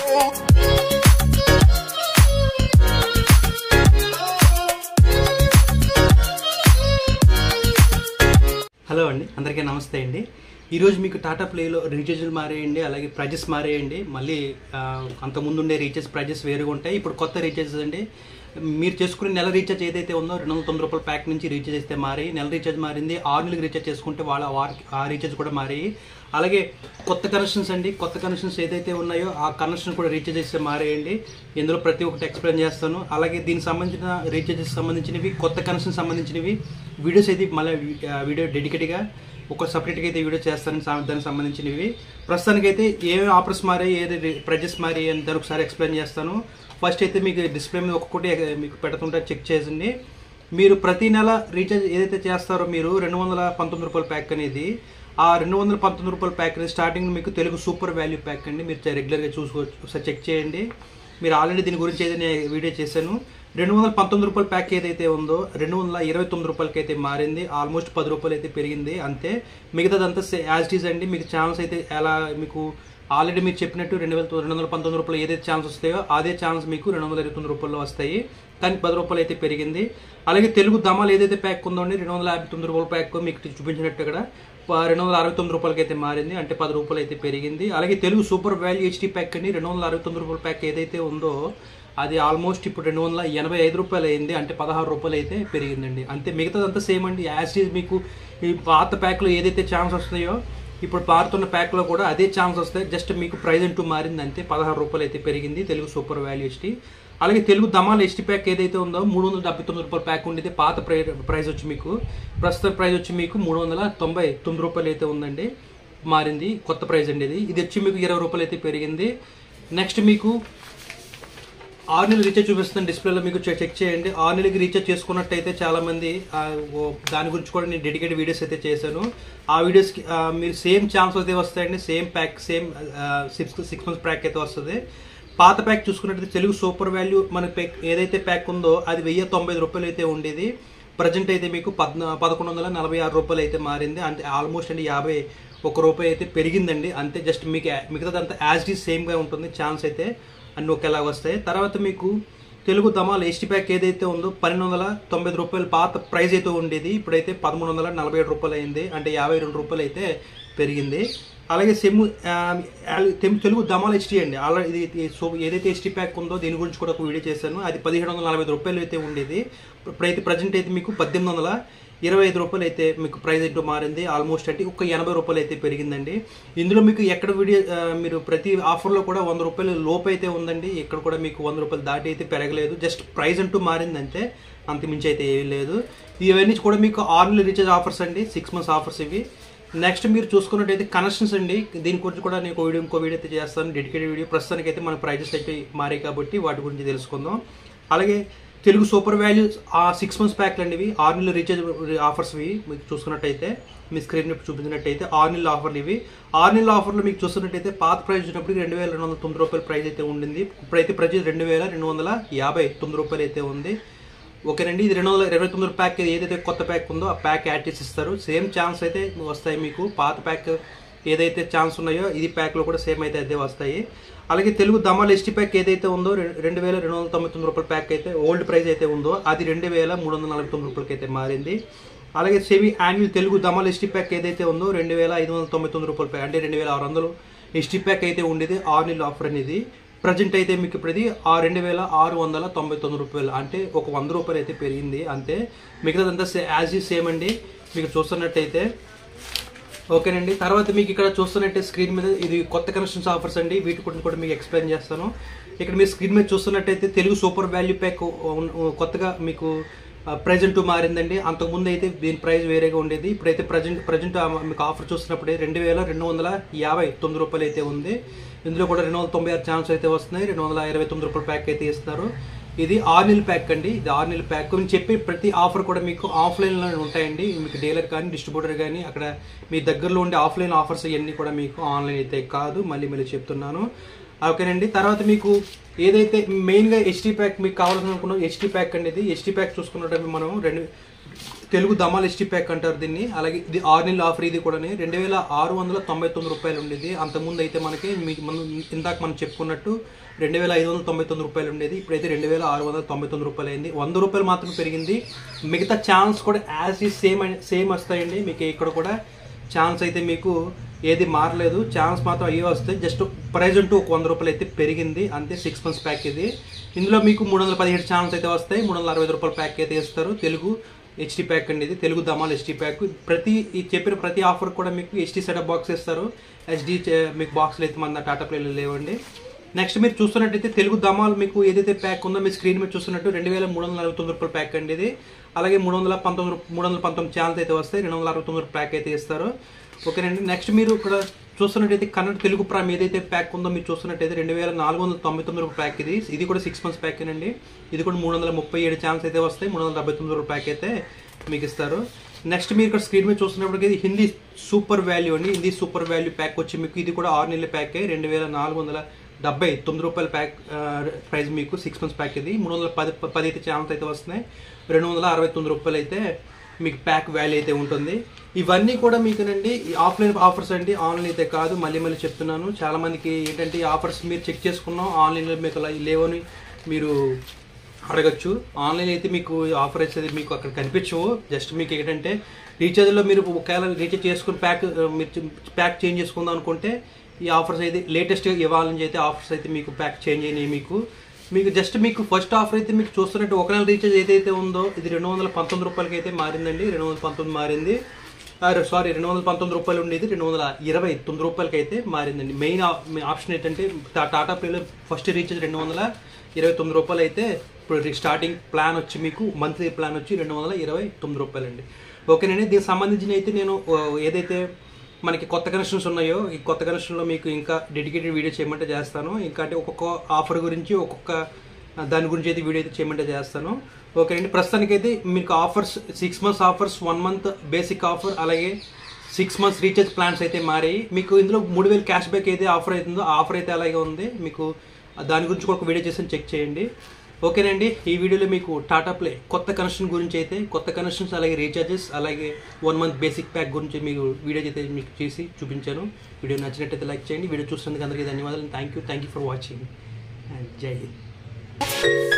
hello అండి అందరికీ నమస్తే అండి ఈరోజు మీకు టాటా ప్లేలో రీఛార్జ్లు మారేయండి అలాగే ప్రైజెస్ మారేయండి మళ్ళీ ఆ, అంతకుముందు ఉండే రీఛార్జ్ ప్రైజెస్ వేరుగా ఉంటాయి ఇప్పుడు కొత్త రీఛార్జెస్ అండి మీరు చేసుకునే నెల రీఛార్జ్ ఏదైతే ఉందో రెండు వందల తొమ్మిది రూపాయల ప్యాక్ నుంచి రీఛార్జ్ చేస్తే మారి నెల రీఛార్జ్ మారింది ఆరు నెలలకు రీఛార్జ్ చేసుకుంటే వాళ్ళ వారికి ఆ రీఛార్జ్ కూడా మారి అలాగే కొత్త కనెక్షన్స్ అండి కొత్త కనెక్షన్స్ ఏదైతే ఉన్నాయో ఆ కనెక్షన్ కూడా రీఛార్జ్ చేస్తే మారేయండి ఇందులో ప్రతి ఒక్కటి ఎక్స్ప్లెయిన్ చేస్తాను అలాగే దీనికి సంబంధించిన రీఛార్జెస్ సంబంధించినవి కొత్త కనెక్షన్ సంబంధించినవి వీడియోస్ అయితే మళ్ళీ వీడియో డెడికేట్గా ఒక సపరేట్గా అయితే వీడియో చేస్తాను సా- దానికి సంబంధించినవి ప్రస్తుతానికైతే ఏ ఆఫర్స్ మారాయి ఏది ప్రైజెస్ మారాయి అని దాని ఒకసారి ఎక్స్ప్లెయిన్ చేస్తాను ఫస్ట్ అయితే మీకు డిస్ప్లే మీద ఒక్కొక్కటి మీకు పెడుతుంటే చెక్ చేసింది మీరు ప్రతి నెల రీఛార్జ్ ఏదైతే చేస్తారో మీరు రెండు వందల పంతొమ్మిది రూపాయల ప్యాక్ అనేది ఆ రెండు వందల పంతొమ్మిది రూపాయల ప్యాక్ అనేది స్టార్టింగ్ మీకు తెలుగు సూపర్ వాల్యూ ప్యాక్ అండి మీరు రెగ్యులర్గా చూసుకోవచ్చు ఒకసారి చెక్ చేయండి మీరు ఆల్రెడీ దీని గురించి అయితే నేను వీడియో చేశాను రెండు వందల పంతొమ్మిది రూపాయల ప్యాక్ ఏదైతే ఉందో రెండు వందల ఇరవై తొమ్మిది రూపాయలకి అయితే మారింది ఆల్మోస్ట్ పది రూపాయలు అయితే పెరిగింది అంతే మిగతాదంతా యాజ్ ఈజ్ అండి మీకు ఛానల్స్ అయితే ఎలా మీకు ఆల్రెడీ మీరు చెప్పినట్టు రెండు వేల రెండు వందల పంతొమ్మిది రూపాయలు ఏదైతే ఛాన్స్ వస్తాయో అదే ఛాన్స్ మీకు రెండు వందల ఇరవై తొమ్మిది రూపాయలు వస్తాయి కానీ పది రూపాయలు అయితే పెరిగింది అలాగే తెలుగు దమాలు ఏదైతే ప్యాక్ ఉందో అండి రెండు వందల యాభై తొమ్మిది రూపాయల ప్యాక్ మీకు చూపించినట్టు ఇక్కడ ప- రెండు వందల అరవై తొమ్మిది రూపాయలకి అయితే మారింది అంటే పది రూపాయలు అయితే పెరిగింది అలాగే Telugu super value HD pack అండి రెండు వందల అరవై తొమ్మిది రూపాయల ప్యాక్ ఏదైతే ఉందో అది ఆల్మోస్ట్ ఇప్పుడు రెండు వందల ఎనభై ఐదు రూపాయలు అయింది అంటే పదహారు రూపాయలు అయితే పెరిగిందండి అంతే మిగతాదంతా సేమ్ అండి యాజ్ ఈజ్ మీకు ఈ పాత ప్యాక్లో ఏదైతే ఛాన్స్ వస్తాయో ఇప్పుడు పారుతున్న ప్యాక్లో కూడా అదే ఛాన్స్ వస్తాయి జస్ట్ మీకు ప్రైజ్ అంటూ మారింది అంతే పదహారు రూపాయలు అయితే పెరిగింది తెలుగు సూపర్ వాల్యూ హెచ్టీ అలాగే తెలుగు దమాల్ హెచ్టీ ప్యాక్ ఏదైతే ఉందో మూడు వందల డెబ్బై తొమ్మిది రూపాయల ప్యాక్ ఉండేది పాత ప్రై ప్రైస్ వచ్చి మీకు ప్రస్తుత ప్రైస్ వచ్చి మీకు మూడు వందల తొంభై తొమ్మిది రూపాయలు అయితే ఉందండి మారింది కొత్త ప్రైస్ అండి ఇది ఇది వచ్చి మీకు ఇరవై రూపాయలు అయితే పెరిగింది నెక్స్ట్ మీకు ఆరు నెలలు రీఛార్జ్ చూపిస్తుంది డిస్ప్లేలో మీకు చె- చెక్ చేయండి ఆరు నెలలకి రీఛార్జ్ చేసుకున్నట్టయితే చాలా మంది ఆ, ఓ, దాని గురించి కూడా నేను డెడికేట్ వీడియోస్ అయితే చేశాను ఆ వీడియోస్కి ఆ, మీరు సేమ్ ఛాన్స్ అయితే వస్తాయండి same pack same six six months pack అయితే వస్తుంది పాత ప్యాక్ చూసుకున్నట్టయితే తెలుగు సూపర్ వాల్యూ మన ప్యాక్ ఏదైతే ప్యాక్ ఉందో అది వెయ్యి తొంభై ఐదు రూపాయలు అయితే ఉండేది ప్రజెంట్ అయితే మీకు పద్నా పదకొండు వందల నలభై ఆరు రూపాయలు అయితే మారింది అంటే ఆల్మోస్ట్ అండి యాభై ఒక రూపాయి అయితే పెరిగిందండి అంతే జస్ట్ మీకు మిగతాదంతా యాజ్ ఇట్ ఈస్ సేమ్గా ఉంటుంది ఛాన్స్ అయితే అన్ని ఒకేలాగా వస్తాయి తర్వాత మీకు తెలుగు దమాల్ హెచ్టీ ప్యాక్ ఏదైతే ఉందో పన్నెండు వందల తొంభై ఐదు రూపాయలు పాత ప్రైస్ అయితే ఉండేది ఇప్పుడైతే పదమూడు వందల నలభై ఏడు రూపాయలు అయింది అంటే యాభై రెండు రూపాయలు అయితే పెరిగింది అలాగే సెమ్ ఆ, ఆల్- తెమ్- తెలుగు దమాల్ హెచ్టీ అండి ఆల్రెడీ ఇది ఇది సో ఏదైతే హెచ్టీ ప్యాక్ ఉందో దీని గురించి కూడా ఒక వీడియో చేశాను అది పదిహేడు వందల నలభై ఐదు రూపాయలు అయితే ఉండేది ఇప్పుడైతే ప్రజెంట్ అయితే మీకు పద్దెనిమిది వందల ఇరవై ఐదు రూపాయలు అయితే మీకు ప్రైస్ అయితే మారింది ఆల్మోస్ట్ అంటే ఒక ఎనభై రూపాయలు అయితే పెరిగిందండి ఇందులో మీకు ఎక్కడ వీడియో ఆ, మీరు ప్రతి ఆఫర్లో కూడా వంద రూపాయలు లోపు అయితే ఉందండి ఇక్కడ కూడా మీకు వంద రూపాయలు దాటి అయితే పెరగలేదు జస్ట్ ప్రైస్ అంటూ మారిందంటే అంతమించి అయితే ఏమీ లేదు ఇవన్నీ కూడా మీకు ఆర్నల్ రీఛార్జ్ ఆఫర్స్ అండి సిక్స్ మంత్స్ ఆఫర్స్ ఇవి నెక్స్ట్ మీరు చూసుకున్నట్టయితే కనెక్షన్స్ అండి దీని గురించి కూడా నేను ఒక వీడియో ఇంకో వీడియో అయితే చేస్తాను డెడికేటెడ్ వీడియో ప్రస్తుతానికి అయితే మన ప్రైజెస్ అయితే మారాయి కాబట్టి వాటి గురించి తెలుసుకుందాం అలాగే తెలుగు సూపర్ వాల్యూ ఆ సిక్స్ మంత్స్ ప్యాక్లు అండి ఇవి ఆరు నెలల రీఛార్జ్ ఆఫర్స్ ఇవి మీకు చూసుకున్నట్టయితే మీ స్క్రీన్ మీద చూపించినట్టయితే ఆరు నెలల ఆఫర్లు ఇవి ఆరు నెలల ఆఫర్లు మీకు చూస్తున్నట్టయితే పాత ప్రైస్ వచ్చినప్పుడు రెండు వేల రెండు వందల తొమ్మిది రూపాయల ప్రైస్ అయితే ఉండింది ఇప్పుడైతే ప్రతి రెండు వేల రెండు వందల యాభై తొమ్మిది రూపాయలు అయితే ఉంది ఓకేనండి ఇది రెండు వందల ఇరవై తొమ్మిది ప్యాక్ ఏదైతే కొత్త ప్యాక్ ఉందో ఆ ప్యాక్ యాడ్ చేసి ఇస్తారు సేమ్ ఛాన్స్ అయితే వస్తాయి మీకు పాత ప్యాక్ ఏదైతే ఛాన్స్ ఉన్నాయో ఇది ప్యాక్లో కూడా సేమ్ అయితే అదే వస్తాయి అలాగే తెలుగు దమాల్ ఎస్టీ ప్యాక్ ఏదైతే ఉందో రె- రెండు వేల రెండు వందల తొంభై తొమ్మిది రూపాయల ప్యాక్ అయితే ఓల్డ్ ప్రైస్ అయితే ఉందో అది రెండు వేల మూడు వందల నలభై తొమ్మిది రూపాయలకి అయితే మారింది అలాగే సెమీ యాన్యువల్ తెలుగు దమాల్ ఎస్టీ ప్యాక్ ఏదైతే ఉందో రెండు వేల ఐదు వందల తొంభై తొమ్మిది రూపాయల ప్యాక్ అంటే రెండు వేల ఆరు వందలు ఎస్టీ ప్యాక్ అయితే ఉండేది ఆరు నెలల ఆఫర్ అనేది ప్రజెంట్ అయితే మీకు ఇప్పుడు ఇది ఆ రెండు వేల ఆరు వందల తొంభై తొమ్మిది రూపాయలు అంటే ఒక వంద రూపాయలు అయితే పెరిగింది అంతే మిగతాదంతా యాజ్ ఈ సేమ్ అండి మీకు చూస్తున్నట్టయితే ఓకేనండి తర్వాత మీకు ఇక్కడ చూస్తున్నట్టే స్క్రీన్ మీద ఇది కొత్త కనెక్షన్స్ ఆఫర్స్ అండి వీటి గురించి కూడా మీకు ఎక్స్ప్లెయిన్ చేస్తాను ఇక్కడ మీరు స్క్రీన్ మీద చూస్తున్నట్టయితే తెలుగు సూపర్ వాల్యూ ప్యాక్ కొత్తగా మీకు ప్రజెంట్ మారిందండి అంతకుముందు అయితే దీని ప్రైస్ వేరేగా ఉండేది ఇప్పుడైతే ప్రజెంట్ ప్రజెంట్ మీకు ఆఫర్ చూస్తున్నప్పుడే రెండు వేల రెండు వందల యాభై తొమ్మిది రూపాయలు అయితే ఉంది ఇందులో కూడా రెండు వందల తొంభై ఆరు ఛాన్స్ అయితే వస్తున్నాయి రెండు వందల ఇరవై తొమ్మిది రూపాయల ప్యాక్ అయితే ఇస్తున్నారు ఇది ఆరు నెలల ప్యాక్ అండి ఇది ఆరు నెలల ప్యాక్ నేను చెప్పే ప్రతి ఆఫర్ కూడా మీకు ఆఫ్లైన్లో ఉంటాయండి మీకు డీలర్ కానీ డిస్ట్రిబ్యూటర్ కానీ అక్కడ మీ దగ్గరలో ఉండే ఆఫ్లైన్ ఆఫర్స్ ఇవన్నీ కూడా మీకు ఆన్లైన్ అయితే కాదు మళ్ళీ మళ్ళీ చెప్తున్నాను ఓకేనండి తర్వాత మీకు ఏదైతే మెయిన్గా హెచ్టీ ప్యాక్ మీకు కావాలనుకున్న హెచ్టీ ప్యాక్ అండి ఇది హెచ్టీ ప్యాక్ చూసుకున్నట్టు మనం రెండు తెలుగు దమాల్ ఎస్టీ ప్యాక్ అంటారు దీన్ని అలాగే ఇది ఆరు నెలల ఆఫర్ ఇది కూడా రెండు వేల ఆరు వందల తొంభై తొమ్మిది రూపాయలు ఉండేది అంతకుముందు అయితే మనకి మీకు మనం ఇందాక మనం చెప్పుకున్నట్టు రెండు వేల ఐదు వందల తొంభై తొమ్మిది రూపాయలు ఉండేది ఇప్పుడైతే రెండు వేల ఆరు వందల తొంభై తొమ్మిది రూపాయలు అయింది వంద రూపాయలు మాత్రమే పెరిగింది మిగతా ఛాన్స్ కూడా యాజ్ ఈ సేమ్ సేమ్ వస్తాయండి మీకు ఇక్కడ కూడా ఛాన్స్ అయితే మీకు ఏది మారలేదు ఛాన్స్ మాత్రం అయ్యే వస్తాయి జస్ట్ ప్రెజెంట్ ఒక వంద రూపాయలు అయితే పెరిగింది అంతే సిక్స్ మంత్స్ ప్యాక్ ఇది ఇందులో మీకు మూడు వందల పదిహేడు ఛాన్స్ అయితే వస్తాయి మూడు వందల అరవై రూపాయల ప్యాక్ అయితే ఇస్తారు తెలుగు హెచ్డి ప్యాక్ అండి ఇది తెలుగు దమాల్ హెచ్డి ప్యాక్ ప్రతి ఈ చెప్పిన ప్రతి ఆఫర్ కూడా మీకు హెచ్డి సెటప్ బాక్స్ ఇస్తారు హెచ్డి మీకు బాక్స్లు అయితే మన టాటా ప్లేలు లేవండి నెక్స్ట్ మీరు చూస్తున్నట్టయితే తెలుగు దమాల్ మీకు ఏదైతే ప్యాక్ ఉందో మీ స్క్రీన్ మీద చూస్తున్నట్టు రెండు వేల మూడు వందల అరవై తొమ్మిది రూపాయల ప్యాక్ అండి ఇది అలాగే మూడు వందల పంతొమ్మిది రూ- మూడు వందల పంతొమ్మిది ఛానల్స్ అయితే వస్తాయి రెండు వందల అరవై తొమ్మిది రూపాయల ప్యాక్ అయితే ఇస్తారు ఓకేనండి నెక్స్ట్ మీరు ఇక్కడ చూస్తున్నట్టయితే కన్నడ తెలుగు ప్రామ్ ఏదైతే ప్యాక్ ఉందో మీరు చూస్తున్నట్టయితే రెండు వేల నాలుగు వందల తొంభై తొమ్మిది రూపాయల ప్యాక్ ఇది ఇది కూడా సిక్స్ మంత్స్ ప్యాక్ అండి ఇది కూడా మూడు వందల ముప్పై ఏడు ఛాన్స్ అయితే వస్తాయి మూడు వందల డెబ్బై తొమ్మిది రూపాయల ప్యాక్ అయితే మీకు ఇస్తారు నెక్స్ట్ మీరు ఇక్కడ స్క్రీన్ మీద చూస్తున్నప్పటికీ ఇది హిందీ సూపర్ వాల్యూ అండి హిందీ సూపర్ వాల్యూ ప్యాక్ వచ్చి మీకు ఇది కూడా ఆరు నెలల ప్యాక్ రెండు వేల నాలుగు వందల డెబ్బై తొమ్మిది రూపాయల ప్యాక్ ఆ, ప్రైస్ మీకు సిక్స్ మంత్స్ ప్యాక్ ఇది మూడు వందల పది పది అయితే ఛానల్స్ అయితే వస్తున్నాయి రెండు వందల అరవై తొమ్మిది రూపాయలు అయితే మీకు ప్యాక్ వాల్యూ అయితే ఉంటుంది ఇవన్నీ కూడా మీకునండి ఈ ఆఫ్లైన్ ఆఫర్స్ అండి ఆన్లైన్ అయితే కాదు మళ్ళీ మళ్ళీ చెప్తున్నాను చాలా మందికి ఏంటంటే ఈ ఆఫర్స్ మీరు చెక్ చేసుకున్నాం ఆన్లైన్లో మీకు అలా లేవని మీరు అడగచ్చు ఆన్లైన్ అయితే మీకు ఆఫర్ వచ్చేది మీకు అక్కడ కనిపించవు జస్ట్ మీకు ఏంటంటే రీఛార్జ్లో మీరు ఒకవేళ రీఛార్జ్ చేసుకుని ప్యాక్ మీరు ప్యాక్ చేంజ్ చేసుకుందాం అనుకుంటే ఈ ఆఫర్స్ అయితే లేటెస్ట్ ఇవాళ నుంచి అయితే ఆఫర్స్ అయితే మీకు ప్యాక్ చేంజ్ అయినాయి మీకు మీకు జస్ట్ మీకు ఫస్ట్ ఆఫర్ అయితే మీకు చూస్తున్నట్టు ఒక నెల రీఛార్జ్ ఏదైతే ఉందో ఇది రెండు వందల పంతొమ్మిది రూపాయలకి అయితే మారిందండి రెండు వందల పంతొమ్మిది మారింది సారీ రెండు వందల పంతొమ్మిది రూపాయలు ఉండేది రెండు వందల ఇరవై తొమ్మిది రూపాయలకి అయితే మారిందండి మెయిన్ ఆప్షన్ ఏంటంటే టా- టాటా ప్లేలో ఫస్ట్ రీఛార్జ్ రెండు వందల ఇరవై తొమ్మిది రూపాయలు అయితే ఇప్పుడు స్టార్టింగ్ ప్లాన్ వచ్చి మీకు మంత్లీ ప్లాన్ వచ్చి రెండు వందల ఇరవై తొమ్మిది రూపాయలు అండి ఓకేనండి దీనికి సంబంధించిన అయితే నేను ఆ, ఏదైతే మనకి కొత్త కనెక్షన్స్ ఉన్నాయో ఈ కొత్త కనెక్షన్లో మీకు ఇంకా డెడికేటెడ్ వీడియో చేయమంటే చేస్తాను ఇంకా అంటే ఒక్కొక్క ఆఫర్ గురించి ఒక్కొక్క ఆ, దాని గురించి అయితే వీడియో అయితే చేయమంటే చేస్తాను ఓకే అండి ప్రస్తుతానికైతే మీకు offers six months offers one month basic offer అలాగే సిక్స్ మంత్స్ రీఛార్జ్ ప్లాన్స్ అయితే మారాయి మీకు ఇందులో మూడు వేలు క్యాష్ బ్యాక్ అయితే ఆఫర్ అవుతుందో ఆ ఆఫర్ అయితే అలాగే ఉంది మీకు దాని గురించి కూడా ఒక వీడియో చేసి చెక్ చేయండి ఓకేనండి ఈ వీడియోలో మీకు టాటా ప్లే కొత్త కనెక్షన్ గురించి అయితే కొత్త కనెక్షన్స్ అలాగే రీఛార్జెస్ అలాగే వన్ మంత్ బేసిక్ ప్యాక్ గురించి మీకు వీడియో అయితే మీకు చేసి చూపించాను వీడియో నచ్చినట్టయితే లైక్ చేయండి వీడియో చూసినందుకు అందరికీ ధన్యవాదాలు thank you thank you for watching and Jai Hind